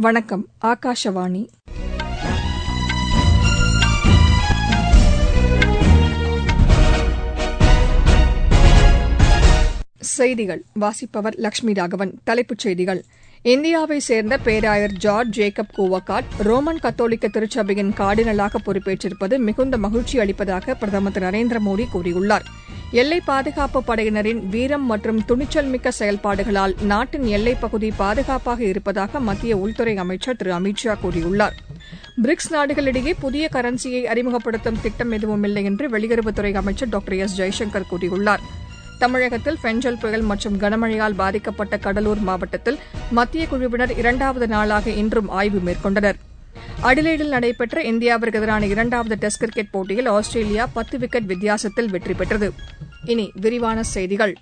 வணக்கம் ஆகாஷவாணி செய்திகள் வாசிப்பவர் லட்சுமி ராகவன் தலைப்புச் செய்திகள் இந்தியாவை சேர்ந்த பேராயர் ஜார்ஜ் ஜேக்கப் கூவக்காட் ரோமன் கத்தோலிக்க திருச்சபையின் கார்டினலாக பொறுப்பேற்றிருப்பது மிகுந்த மகிழ்ச்சி அளிப்பதாக பிரதமர் திரு நரேந்திர மோடி கூறியுள்ளார் எல்லை பாதுகாப்பு படையினரின் வீரம் மற்றும் துணிச்சல் மிக்க செயல்பாடுகளால் நாட்டின் எல்லைப் பகுதி பாதுகாப்பாக இருப்பதாக மத்திய உள்துறை அமைச்சர் திரு அமித் ஷா கூறியுள்ளார் பிரிக்ஸ் நாடுகளிடையே புதிய கரன்சியை அறிமுகப்படுத்தும் திட்டம் எதுவுமில்லை என்று வெளியுறவுத்துறை அமைச்சர் டாக்டர் எஸ் ஜெய்சங்கர் கூறியுள்ளார் தமிழகத்தில் பெஞ்சல் புயல் மற்றும் கனமழையால் பாதிக்கப்பட்ட கடலூர் மாவட்டத்தில் மத்திய குழுவினர் இரண்டாவது நாளாக இன்றும் ஆய்வு மேற்கொண்டனர் அடிலைடில் நடைபெற்ற இந்தியாவிற்கு எதிரான இரண்டாவது டெஸ்ட் கிரிக்கெட் போட்டியில் ஆஸ்திரேலியா பத்து விக்கெட் வித்தியாசத்தில் வெற்றி பெற்றது இனி விரிவான செய்திகள்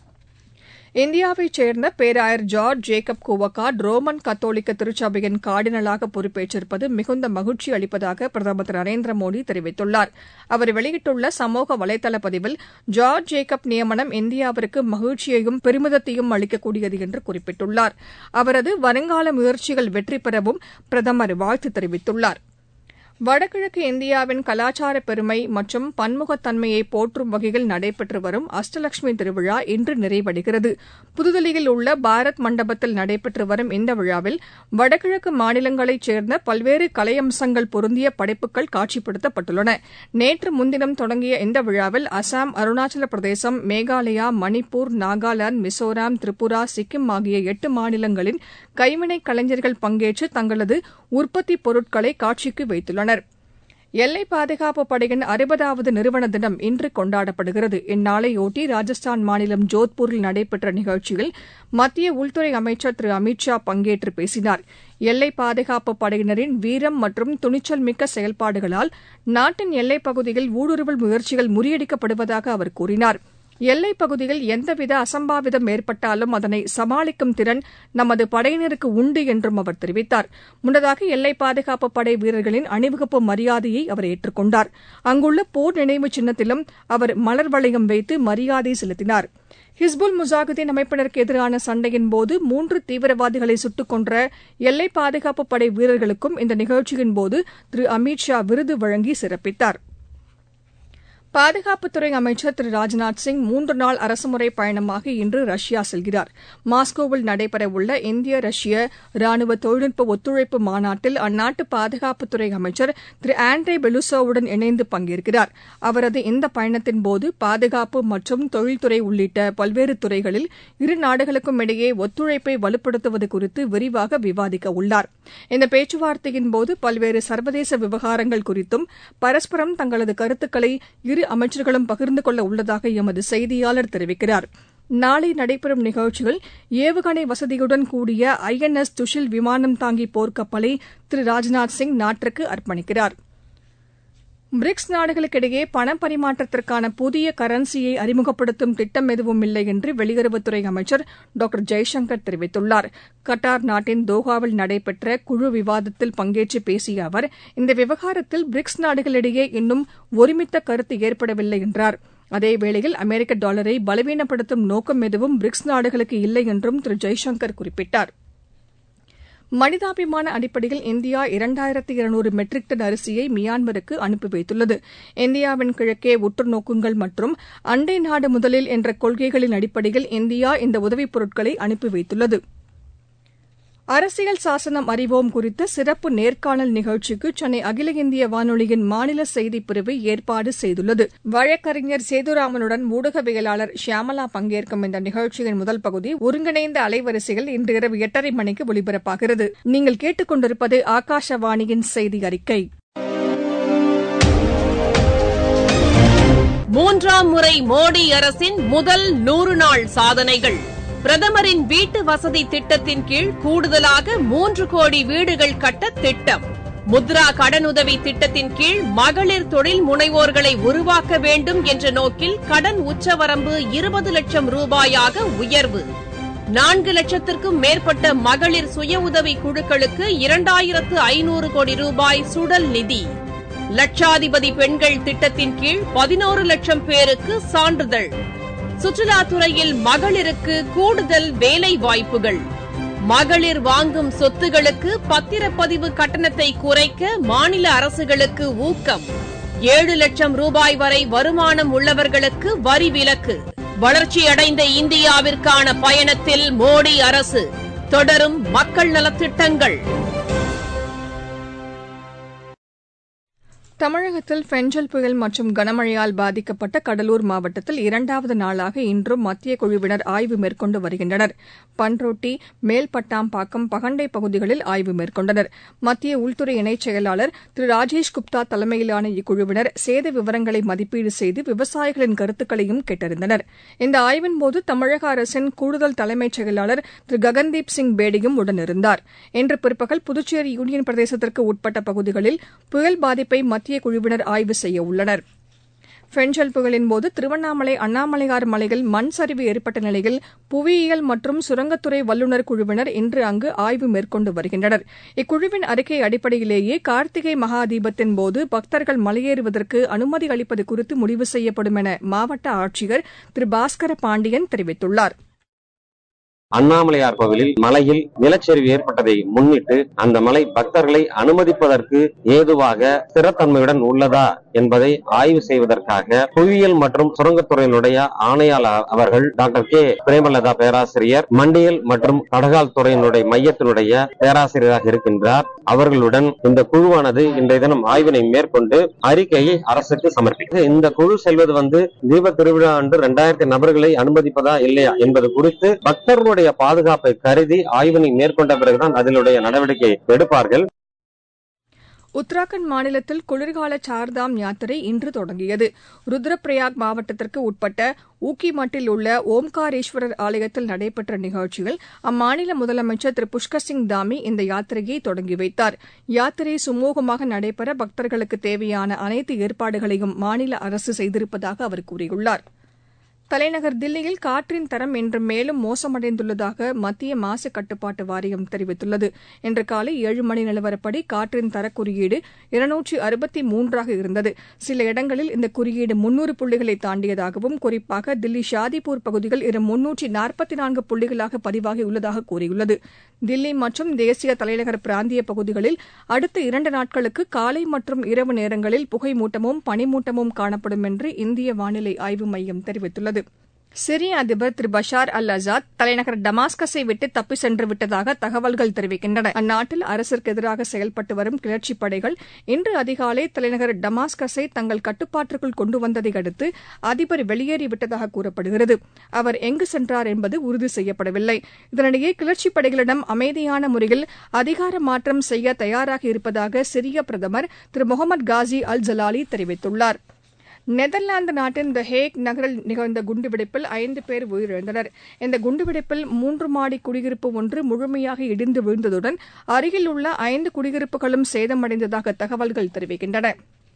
இந்தியாவைச் சேர்ந்த பேராயர் ஜார்ஜ் ஜேக்கப் கூவக்காட் ரோமன் கத்தோலிக்க திருச்சபையின் கார்டினலாக பொறுப்பேற்றிருப்பது மிகுந்த மகிழ்ச்சி அளிப்பதாக பிரதமர் திரு நரேந்திர மோடி தெரிவித்துள்ளார் அவர் வெளியிட்டுள்ள சமூக வலைதள பதிவில் ஜார்ஜ் ஜேக்கப் நியமனம் இந்தியாவிற்கு மகிழ்ச்சியையும் பெருமிதத்தையும் அளிக்கக்கூடியது என்று குறிப்பிட்டுள்ளார் அவரது வருங்கால முயற்சிகள் வெற்றி பெறவும் பிரதமர் வாழ்த்து தெரிவித்துள்ளார் வடகிழக்கு இந்தியாவின் கலாச்சார பெருமை மற்றும் பன்முகத்தன்மையை போற்றும் வகையில் நடைபெற்று வரும் அஷ்டலட்சுமி திருவிழா இன்று நிறைவடைகிறது புதுதில்லியில் உள்ள பாரத் மண்டபத்தில் நடைபெற்று வரும் இந்த விழாவில் வடகிழக்கு மாநிலங்களைச் சேர்ந்த பல்வேறு கலையம்சங்கள் பொருந்திய படைப்புகள் காட்சிப்படுத்தப்பட்டுள்ளன நேற்று முன்தினம் தொடங்கிய இந்த விழாவில் அசாம் அருணாச்சல பிரதேசம் மேகாலயா மணிப்பூர் நாகாலாந்து மிசோராம் திரிபுரா சிக்கிம் ஆகிய எட்டு மாநிலங்களின் கைவினைக் கலைஞர்கள் பங்கேற்று தங்களது உற்பத்திப் பொருட்களை காட்சிக்கு வைத்துள்ளனர் எல்லை பாதுகாப்பு படையின் அறுபதாவது நிறுவன தினம் இன்று கொண்டாடப்படுகிறது இந்நாளையொட்டி ராஜஸ்தான் மாநிலம் ஜோத்பூரில் நடைபெற்ற நிகழ்ச்சியில் மத்திய உள்துறை அமைச்சர் திரு அமித் ஷா பங்கேற்று பேசினார் எல்லை பாதுகாப்பு படையினரின் வீரம் மற்றும் துணிச்சல் மிக்க செயல்பாடுகளால் நாட்டின் எல்லைப் பகுதியில் ஊடுருவல் முயற்சிகள் முறியடிக்கப்படுவதாக அவர் கூறினார் எல்லைப் பகுதியில் எந்தவித அசம்பாவிதம் ஏற்பட்டாலும் அதனை சமாளிக்கும் திறன் நமது படையினருக்கு உண்டு என்றும் அவர் தெரிவித்தார் முன்னதாக எல்லை பாதுகாப்பு படை வீரர்களின் அணிவகுப்பு மரியாதையை அவர் ஏற்றுக்கொண்டார் அங்குள்ள போர் நினைவு சின்னத்திலும் அவர் மலர் வளையம் வைத்து மரியாதை செலுத்தினார் ஹிஸ்புல் முஜாஹிதீன் அமைப்பினருக்கு எதிரான சண்டையின்போது மூன்று தீவிரவாதிகளை சுட்டுக் கொன்ற எல்லை பாதுகாப்பு படை வீரர்களுக்கும் இந்த நிகழ்ச்சியின்போது திரு அமித் ஷா விருது வழங்கி சிறப்பித்தாா் பாதுகாப்புத்துறை அமைச்சர் திரு ராஜ்நாத் சிங் மூன்று நாள் அரசுமுறை பயணமாக இன்று ரஷ்யா செல்கிறார் மாஸ்கோவில் நடைபெறவுள்ள இந்திய ரஷ்ய ராணுவ தொழில்நுட்ப ஒத்துழைப்பு மாநாட்டில் அந்நாட்டு பாதுகாப்புத்துறை அமைச்சர் திரு ஆண்ட்ரே பெலுசோவுடன் இணைந்து பங்கேற்கிறார் அவரது இந்த பயணத்தின்போது பாதுகாப்பு மற்றும் தொழில்துறை உள்ளிட்ட பல்வேறு துறைகளில் இரு நாடுகளுக்கும் இடையே ஒத்துழைப்பை வலுப்படுத்துவது குறித்து விரிவாக விவாதிக்க உள்ளார் இந்த பேச்சுவார்த்தையின்போது பல்வேறு சர்வதேச விவகாரங்கள் குறித்தும் பரஸ்பரம் தங்களது கருத்துக்களை இரு அமைச்சர்களும் பகிர்ந்து கொள்ள உள்ளதாக எமது செய்தியாளர் தெரிவிக்கிறார் நாளை நடைபெறும் நிகழ்ச்சியில் ஏவுகணை வசதியுடன் கூடிய ஐ என் எஸ் துஷில் விமானம் தாங்கி போர்க்கப்பலை திரு ராஜ்நாத் சிங் நாட்டிற்கு அர்ப்பணிக்கிறார் பிரிக்ஸ் நாடுகளுக்கிடையே பண பரிமாற்றத்திற்கான புதிய கரன்சியை அறிமுகப்படுத்தும் திட்டம் எதுவும் இல்லை என்று வெளியுறவுத்துறை அமைச்சர் டாக்டர் ஜெய்சங்கர் தெரிவித்துள்ளார் கட்டார் நாட்டின் தோஹாவில் நடைபெற்ற குழு விவாதத்தில் பங்கேற்று பேசிய அவர் இந்த விவகாரத்தில் பிரிக்ஸ் நாடுகளிடையே இன்னும் ஒருமித்த கருத்து ஏற்படவில்லை என்றார் அதேவேளையில் அமெரிக்க டாலரை பலவீனப்படுத்தும் நோக்கம் எதுவும் பிரிக்ஸ் நாடுகளுக்கு இல்லை என்றும் திரு ஜெய்சங்கர் குறிப்பிட்டார் மனிதாபிமான அடிப்படையில் இந்தியா இரண்டாயிரத்து இருநூறு மெட்ரிக் டன் அரிசியை மியான்மருக்கு அனுப்பி வைத்துள்ளது இந்தியாவின் கிழக்கே உற்று நோக்குங்கள் மற்றும் அண்டை நாடு முதலில் என்ற கொள்கைகளின் அடிப்படையில் இந்தியா இந்த உதவிப் பொருட்களை அனுப்பி வைத்துள்ளது அரசியல் சாசனம் அறிவோம் குறித்த சிறப்பு நேர்காணல் நிகழ்ச்சிக்கு சென்னை அகில இந்திய வானொலியின் மாநில செய்திப் பிரிவு ஏற்பாடு செய்துள்ளது வழக்கறிஞர் சேதுராமனுடன் ஊடகவியலாளர் ஷியாமலா பங்கேற்கும் இந்த நிகழ்ச்சியின் முதல் பகுதி ஒருங்கிணைந்த அலைவரிசையில் இன்று இரவு எட்டரை மணிக்கு ஒலிபரப்பாகிறது நீங்கள் கேட்டுக்கொண்டிருப்பது ஆகாஷவாணியின் செய்தி அறிக்கை மூன்றாம் முறை மோடி அரசின் முதல் நூறு நாள் சாதனைகள் பிரதமரின் வீட்டு வசதி திட்டத்தின் கீழ் கூடுதலாக மூன்று கோடி வீடுகள் கட்ட திட்டம் முத்ரா கடனுதவி திட்டத்தின் கீழ் மகளிர் தொழில் முனைவோர்களை உருவாக்க வேண்டும் என்ற நோக்கில் கடன் உச்சவரம்பு இருபது லட்சம் ரூபாயாக உயர்வு நான்கு லட்சத்திற்கும் மேற்பட்ட மகளிர் சுய உதவி குழுக்களுக்கு இரண்டாயிரத்து ஐநூறு கோடி ரூபாய் சுடல் நிதி லட்சாதிபதி பெண்கள் திட்டத்தின் கீழ் பதினோரு லட்சம் பேருக்கு சான்றிதழ் சுற்றுலாத்துறையில் மகளிருக்கு கூடுதல் வேலை வாய்ப்புகள் மகளிர் வாங்கும் சொத்துகளுக்கு பத்திரப்பதிவு கட்டணத்தை குறைக்க மாநில அரசுகளுக்கு ஊக்கம் ஏழு லட்சம் ரூபாய் வரை வருமானம் உள்ளவர்களுக்கு வரி விலக்கு வளர்ச்சியடைந்த இந்தியாவிற்கான பயணத்தில் மோடி அரசு தொடரும் மக்கள் நலத்திட்டங்கள் தமிழகத்தில் பெஞ்சல் புயல் மற்றும் கனமழையால் பாதிக்கப்பட்ட கடலூர் மாவட்டத்தில் இரண்டாவது நாளாக இன்றும் மத்திய குழுவினர் ஆய்வு மேற்கொண்டு வருகின்றனர் பன்ருட்டி மேல்பட்டாம்பாக்கம் பகண்டை பகுதிகளில் ஆய்வு மேற்கொண்டனர் மத்திய உள்துறை இணைச் செயலாளர் திரு ராஜேஷ் குப்தா தலைமையிலான இக்குழுவினர் சேத விவரங்களை மதிப்பீடு செய்து விவசாயிகளின் கருத்துக்களையும் கேட்டறிந்தனர் இந்த ஆய்வின்போது தமிழக அரசின் கூடுதல் தலைமைச் செயலாளர் திரு ககன்தீப் சிங் பேடியும் உடனிருந்தார் இன்று பிற்பகல் புதுச்சேரி யூனியன் பிரதேசத்திற்கு உட்பட்ட பகுதிகளில் புயல் பாதிப்பை மத்திய குழுவினர் ஆய்வு செய்ய உள்ளனர் பெஞ்சல் புயலின்போது திருவண்ணாமலை அண்ணாமலையார் மலையில் மண் சரிவு ஏற்பட்ட நிலையில் புவியியல் மற்றும் சுரங்கத்துறை வல்லுநர் குழுவினர் இன்று அங்கு ஆய்வு மேற்கொண்டு வருகின்றனர் இக்குழுவின் அறிக்கை அடிப்படையிலேயே கார்த்திகை மகா தீபத்தின் போது பக்தர்கள் மலையேறுவதற்கு அனுமதி அளிப்பது குறித்து முடிவு செய்யப்படும் என மாவட்ட ஆட்சியர் திரு பாஸ்கர பாண்டியன் தெரிவித்துள்ளார் அண்ணாமலையார் கோவிலில் மலையில் நிலச்சரிவு ஏற்பட்டதை முன்னிட்டு அந்த மலை பக்தர்களை அனுமதிப்பதற்கு ஏதுவாக ஸ்திரத்தன்மையுடன் உள்ளதா என்பதை ஆய்வு செய்வதற்காக புவியியல் மற்றும் சுரங்கத்துறையினுடைய ஆணையாளர் அவர்கள் டாக்டர் கே பிரேமலதா பேராசிரியர் மண்டியல் மற்றும் கடகால் துறையினுடைய மையத்தினுடைய பேராசிரியராக இருக்கின்றார் அவர்களுடன் இந்த குழுவானது இன்றைய தினம் ஆய்வினை மேற்கொண்டு அறிக்கையை அரசுக்கு சமர்ப்பிக்கும் இந்த குழு செல்வது வந்து தீப திருவிழா அன்று இரண்டாயிரத்தி நபர்களை அனுமதிப்பதா இல்லையா என்பது குறித்து பக்தர்களுடைய பாதுகாப்பை கருதி ஆய்வினை மேற்கொண்ட பிறகுதான் அதனுடைய நடவடிக்கை எடுப்பார்கள் உத்தராகண்ட் மாநிலத்தில் குளிர்கால சார்தாம் யாத்திரை இன்று தொடங்கியது ருத்ரபிரயாக் மாவட்டத்திற்கு உட்பட்ட ஊக்கிமட்டில் உள்ள ஓம்காரேஸ்வரர் ஆலயத்தில் நடைபெற்ற நிகழ்ச்சியில் அம்மாநில முதலமைச்சர் திரு புஷ்கர் சிங் தாமி இந்த யாத்திரையை தொடங்கி வைத்தார் யாத்திரை சுமூகமாக நடைபெற பக்தர்களுக்கு தேவையான அனைத்து ஏற்பாடுகளையும் மாநில அரசு செய்திருப்பதாக அவர் கூறியுள்ளார் தலைநகர் தில்லியில் காற்றின் தரம் இன்று மேலும் மோசமடைந்துள்ளதாக மத்திய மாசு கட்டுப்பாட்டு வாரியம் தெரிவித்துள்ளது இன்று காலை ஏழு மணி நிலவரப்படி காற்றின் தரக் குறியீடு இருநூற்றி அறுபத்தி மூன்றாக இருந்தது சில இடங்களில் இந்த குறியீடு முன்னூறு புள்ளிகளை தாண்டியதாகவும் குறிப்பாக தில்லி ஷாதிப்பூர் பகுதியில் இது முன்னூற்றி நாற்பத்தி நான்கு புள்ளிகளாக பதிவாகியுள்ளதாக கூறியுள்ளது தில்லி மற்றும் தேசிய தலைநகர் பிராந்திய பகுதிகளில் அடுத்த இரண்டு நாட்களுக்கு காலை மற்றும் இரவு நேரங்களில் புகைமூட்டமும் பனிமூட்டமும் காணப்படும் என்று இந்திய வானிலை ஆய்வு மையம் தெரிவித்துள்ளது சிரிய அதிபர் திரு பஷார் அல் அசாத் தலைநகர் டமாஸ்கஸை விட்டு தப்பி சென்று விட்டதாக தகவல்கள் தெரிவிக்கின்றன அந்நாட்டில் அரசிற்கு எதிராக செயல்பட்டு வரும் கிளர்ச்சிப் படைகள் இன்று அதிகாலை தலைநகர் டமாஸ்கஸை தங்கள் கட்டுப்பாட்டிற்குள் கொண்டு வந்ததை அடுத்து அதிபர் வெளியேறிவிட்டதாக கூறப்படுகிறது அவர் எங்கு சென்றார் என்பது உறுதி செய்யப்படவில்லை இதனிடையே கிளர்ச்சிப் படைகளிடம் அமைதியான முறையில் அதிகார மாற்றம் செய்ய தயாராக இருப்பதாக சிரிய பிரதமர் திரு முகமது காசி அல் ஜலாலி தெரிவித்துள்ளாா் நெதர்லாந்து நாட்டின் த ஹேக் நகரில் நிகழ்ந்த குண்டுவெடிப்பில் ஐந்து பேர் உயிரிழந்தனர் இந்த குண்டுவெடிப்பில் மூன்று மாடி குடியிருப்பு ஒன்று முழுமையாக இடிந்து விழுந்ததுடன் அருகில் உள்ள ஐந்து குடியிருப்புகளும் சேதமடைந்ததாக தகவல்கள் தெரிவிக்கின்றன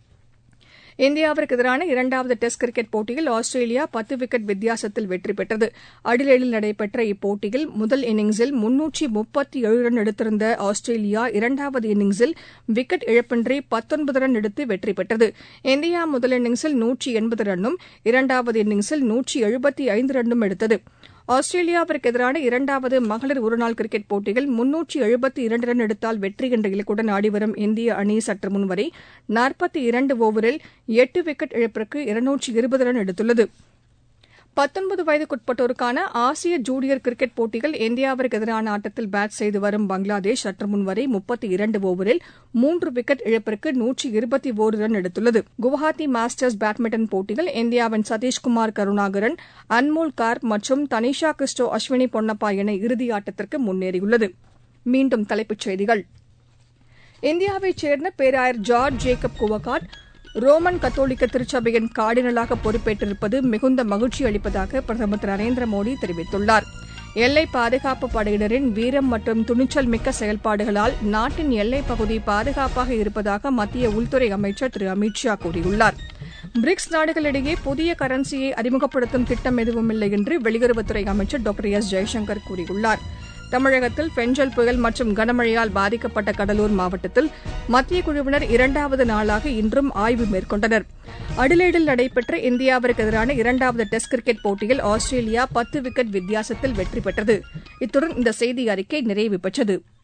இந்தியாவிற்கு எதிரான இரண்டாவது டெஸ்ட் கிரிக்கெட் போட்டியில் ஆஸ்திரேலியா பத்து விக்கெட் வித்தியாசத்தில் வெற்றி பெற்றது அடிலேடில் நடைபெற்ற இப்போட்டியில் முதல் இன்னிங்ஸில் முன்னூற்றி முப்பத்தி ஏழு ரன் எடுத்திருந்த ஆஸ்திரேலியா இரண்டாவது இன்னிங்ஸில் விக்கெட் இழப்பின்றி பத்தொன்பது ரன் எடுத்து வெற்றி பெற்றது இந்தியா முதல் இன்னிங்ஸில் நூற்றி எண்பது ரன்னும் இரண்டாவது இன்னிங்ஸில் நூற்றி எழுபத்தி ஐந்து ரன்னும் எடுத்தது ஆஸ்திரேலியாவிற்கு எதிரான இரண்டாவது மகளிர் ஒருநாள் கிரிக்கெட் போட்டியில் முன்னூற்றி எழுபத்தி இரண்டு ரன் எடுத்தால் வெற்றி என்ற இலக்குடன் ஆடிவரும் இந்திய அணி சற்று முன்வரை நாற்பத்தி இரண்டு ஓவரில் எட்டு விக்கெட் இழப்பிற்கு இருநூற்றி இருபது ரன் எடுத்துள்ளது பத்தொன்பது வயதுக்குட்பட்டோருக்கான ஆசிய ஜூனியர் கிரிக்கெட் போட்டியில் இந்தியாவிற்கு எதிரான ஆட்டத்தில் பேட் செய்து வரும் பங்களாதேஷ் சற்று முன்வரை முப்பத்தி இரண்டு ஓவரில் மூன்று விக்கெட் இழப்பிற்கு நூற்றி இருபத்தி ஒரு ரன் எடுத்துள்ளது குவஹாத்தி மாஸ்டர்ஸ் பேட்மிண்டன் போட்டியில் இந்தியாவின் சதீஷ்குமார் கருணாகரன் அன்மோல் கார்ப் மற்றும் தனிஷா கிறிஸ்டோ அஸ்வினி பொன்னப்பா இணை இறுதி ஆட்டத்திற்கு முன்னேறியுள்ளது மீண்டும் தலைப்புச் செய்திகள் இந்தியாவைச் சேர்ந்த பேராயர் ஜார்ஜ் ஜேக்கப் குவகாட் ரோமன் கத்தோலிக்க திருச்சபையின் கார்டினலாக பொறுப்பேற்றிருப்பது மிகுந்த மகிழ்ச்சி அளிப்பதாக பிரதமர் திரு நரேந்திர மோடி தெரிவித்துள்ளார் எல்லை பாதுகாப்பு படையினரின் வீரம் மற்றும் துணிச்சல் மிக்க செயல்பாடுகளால் நாட்டின் எல்லைப் பகுதி பாதுகாப்பாக இருப்பதாக மத்திய உள்துறை அமைச்சர் திரு அமித் ஷா கூறியுள்ளார் பிரிக்ஸ் நாடுகளிடையே புதிய கரன்சியை அறிமுகப்படுத்தும் திட்டம் எதுவும் இல்லை என்று வெளியுறவுத்துறை அமைச்சர் டாக்டர் எஸ் ஜெய்சங்கர் கூறியுள்ளார் தமிழகத்தில் பெஞ்சல் புயல் மற்றும் கனமழையால் பாதிக்கப்பட்ட கடலூர் மாவட்டத்தில் மத்திய குழுவினர் இரண்டாவது நாளாக இன்றும் ஆய்வு மேற்கொண்டனர் அடிலேடில் நடைபெற்ற இந்தியாவிற்கு எதிரான இரண்டாவது டெஸ்ட் கிரிக்கெட் போட்டியில் ஆஸ்திரேலியா பத்து விக்கெட் வித்தியாசத்தில் வெற்றி பெற்றது இத்துடன் இந்த செய்தி அறிக்கை நிறைவு பெற்றது